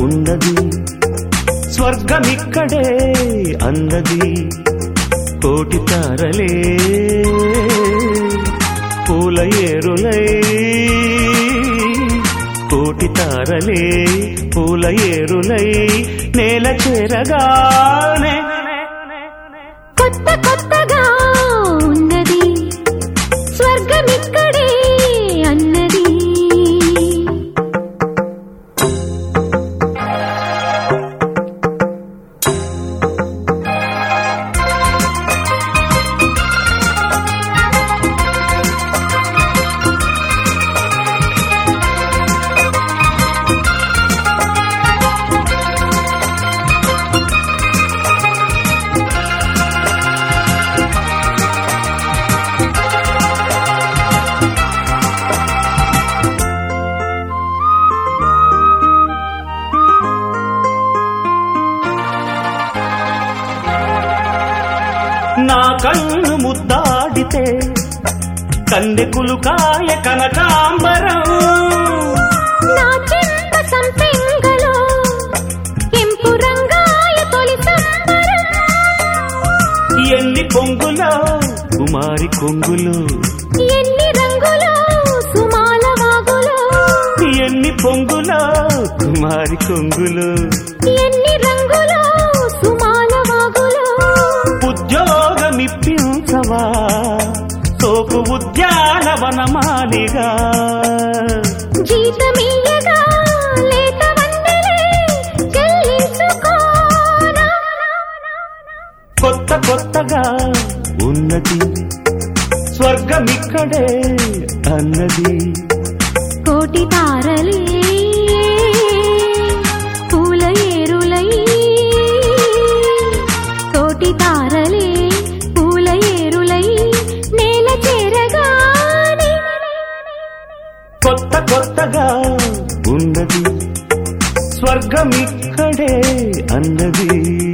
ఉన్నది స్వర్గమిక్కడే అన్నది కోటి తారలే పూల ఏరులై కోటి తారలే పూల ఏరులై నేల చేరగానే కొత్త కొత్తగా ఉన్నది స్వర్గమిక్కడే అన్నది నా కన్ను ముద్దాడితే కందెకులు కాయ కనకాంబరం నా చెంప సంపెంగలో కెంపు రంగాయ తొలి సంబరం ఎన్ని కొంగులో కుమారి కొంగులు ఎన్ని రంగులో సుమాల వాగులో ఎన్ని పొంగులో కుమారి కొంగులు ఎన్ని రంగులో సుమాల వాగులో ఉద్యోగమిప్పించవా సోపు ఉద్యానవనమాలిగా జీతమియ్యగా లేత వందలే చెల్లించుకోనా కొత్త కొత్తగా ఉన్నది స్వర్గమిక్కడే అన్నది కోటి తారలే పూల ఏరులై కోటి తారలే పూల ఏరులై నేల చేరగానే కొత్త కొత్తగా ఉన్నది స్వర్గమిక్కడే అన్నది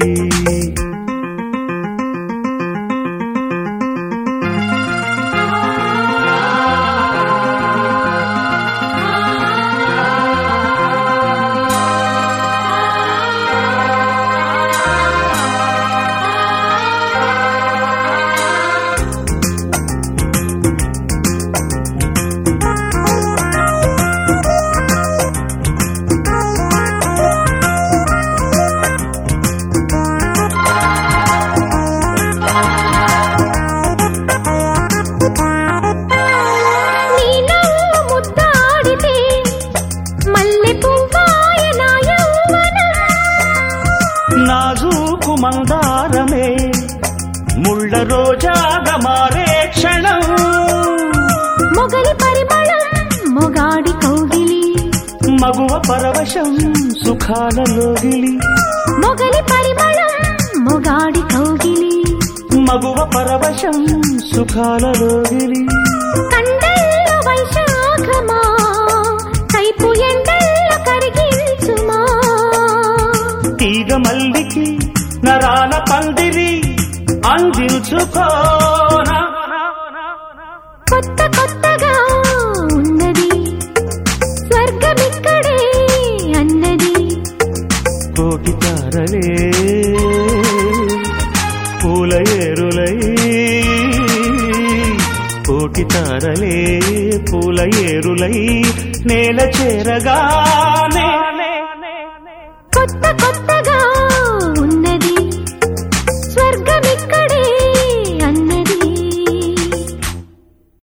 నీ నవ్వు ముద్దాడితే మల్లె పువ్వాయ నా యౌవనం నాజూకు మందారమే ముళ్ళ రోజాగా మారే క్షణం మొగలి పరిమళం మొగాడి కౌగిలి మగువ పరవశం సుఖాలలోగిలి మొగలి పరిమళం మొగాడి కౌగిలి మగువ పరవశం సుఖాలలోగిలి కండల్లో వైశాఖమా కైపు ఎండల్లో కరిగించుమా తీగ మల్లికి నరాల పందిరి అందించుకోనా కొత్త కొత్తగా ఉన్నది స్వర్గమిక్కడే అన్నది కోటి తారలే పూల ఏరులై కోటి తారలే పూల ఏరులై నేల చేరగానే